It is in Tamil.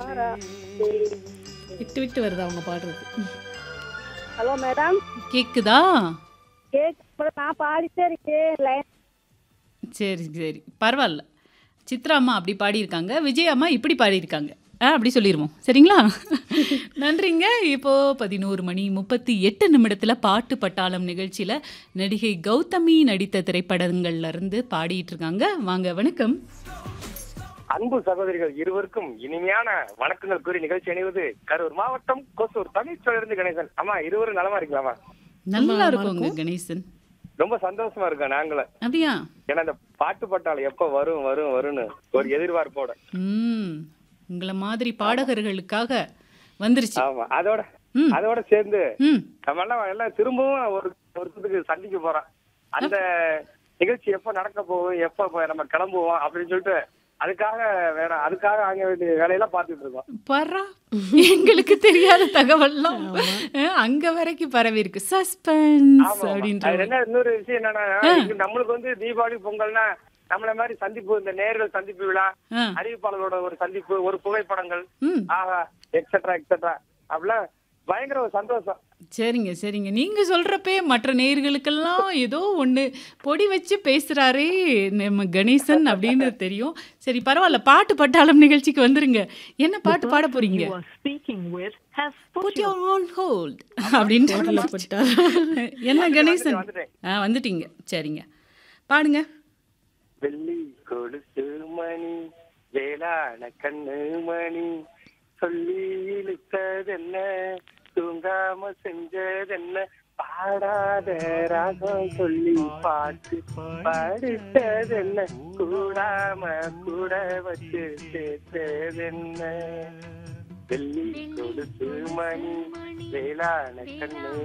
பாரா விட்டு விட்டு வருதா அவங்க பாடுறது ஹலோ மேடம் கேக்குதா கேக் நான் பாடிட்டே இருக்கேன் லைன் சரி சரி பரவாயில்ல சித்ரா அம்மா அப்படி பாடியிருக்காங்க விஜய் அம்மா இப்படி பாடியிருக்காங்க ஆ அப்படி சொல்லிடுவோம் சரிங்களா நன்றிங்க இப்போ பதினோரு மணி முப்பத்தி எட்டு நிமிடத்தில் பாட்டு பட்டாளம் நிகழ்ச்சியில் நடிகை கௌதமி நடித்த திரைப்படங்கள்ல இருந்து பாடிட்டு இருக்காங்க வாங்க வணக்கம் அன்பு சகோதரிகள் இருவருக்கும் இனிமையான வணக்கங்கள் கூறி நிகழ்ச்சி அணிவது கரூர் மாவட்டம் கொசூர் தமிழ்ச்சோழிலிருந்து கணேசன் ஆமா இருவரும் நலமா இருக்கலாமா நல்லா இருக்குங்க கணேசன் ரொம்ப சந்தோஷமா இருக்கோம் நாங்களும் அப்படியா ஏன்னா இந்த பாட்டு பட்டாளம் எப்ப வரும் வரும் வரும்னு ஒரு எதிர்பார்ப்போட ம் உங்களை மாதிரி பாடகர்களுக்காக வந்துருச்சு ஆமா அதோட ம். அதோட சேர்ந்து ம் நம்ம எல்லாம் எல்லாம் திரும்பவும் ஒரு ஒருத்தருக்கு சந்திக்க போறோம் அந்த நிகழ்ச்சி எப்ப நடக்க போகும் எப்ப ப- நம்ம கிளம்புவோம் அப்படின்னு சொல்லிட்டு அதுக்காக வேற அதுக்காக ஆக வேண்டிய வேலையெல்லாம் பார்த்துட்டு இருக்கோம் பரா எங்களுக்கு தெரியாத தகவல்லாம் அஹ், அங்க வரைக்கும் பரவி இருக்கு சஸ்பென்ஸ் ஆமா, ஆமா. அப்படின்ற அது என்ன இன்னொரு விஷயம் என்னன்னா இங்க நம்மளுக்கு வந்து தீபாவளி பொங்கல்னா நம்மள மாதிரி சந்திப்பு இந்த நேர்கள் சந்திப்பு விழா ஆ. அறிவிப்பாளர்களோட ஒரு சந்திப்பு ஒரு புகைப்படங்கள் ம் ஆஹா எக்ஸெட்ரா எக்ஸெட்ரா அப்படிலாம் பயங்கர ஒரு சந்தோஷம் சரிங்க சரிங்க நீங்க சொல்றப்பே மற்ற நேயர்களுக்கெல்லாம் ஏதோ ஒண்ணு பொடி வச்சு பேசுறாரே நம்ம கணேசன் அப்படின்னு தெரியும் சரி பரவாயில்ல பாட்டு பட்டாளம் நிகழ்ச்சிக்கு வந்துருங்க என்ன பாட்டு பாட போறீங்க you are speaking with has put Put your on hold அப்படின்னு போட்டா என்ன கணேசன் வந்துட்டேன். ஆ வந்துட்டீங்க சரிங்க பாடுங்க வெள்ளி கொலுசு மணி வேளாண கண்ணு மணி சொல்லி இழுத்ததென்ன தூங்காம செஞ்சதென்ன பாடாத ராகம் சொல்லி பாட்டு பாடிட்டதென்ன கூடாம கூட வச்சு சேர்த்ததென்ன வெள்ளி கொலுசு மணி வேளாண கண்ணு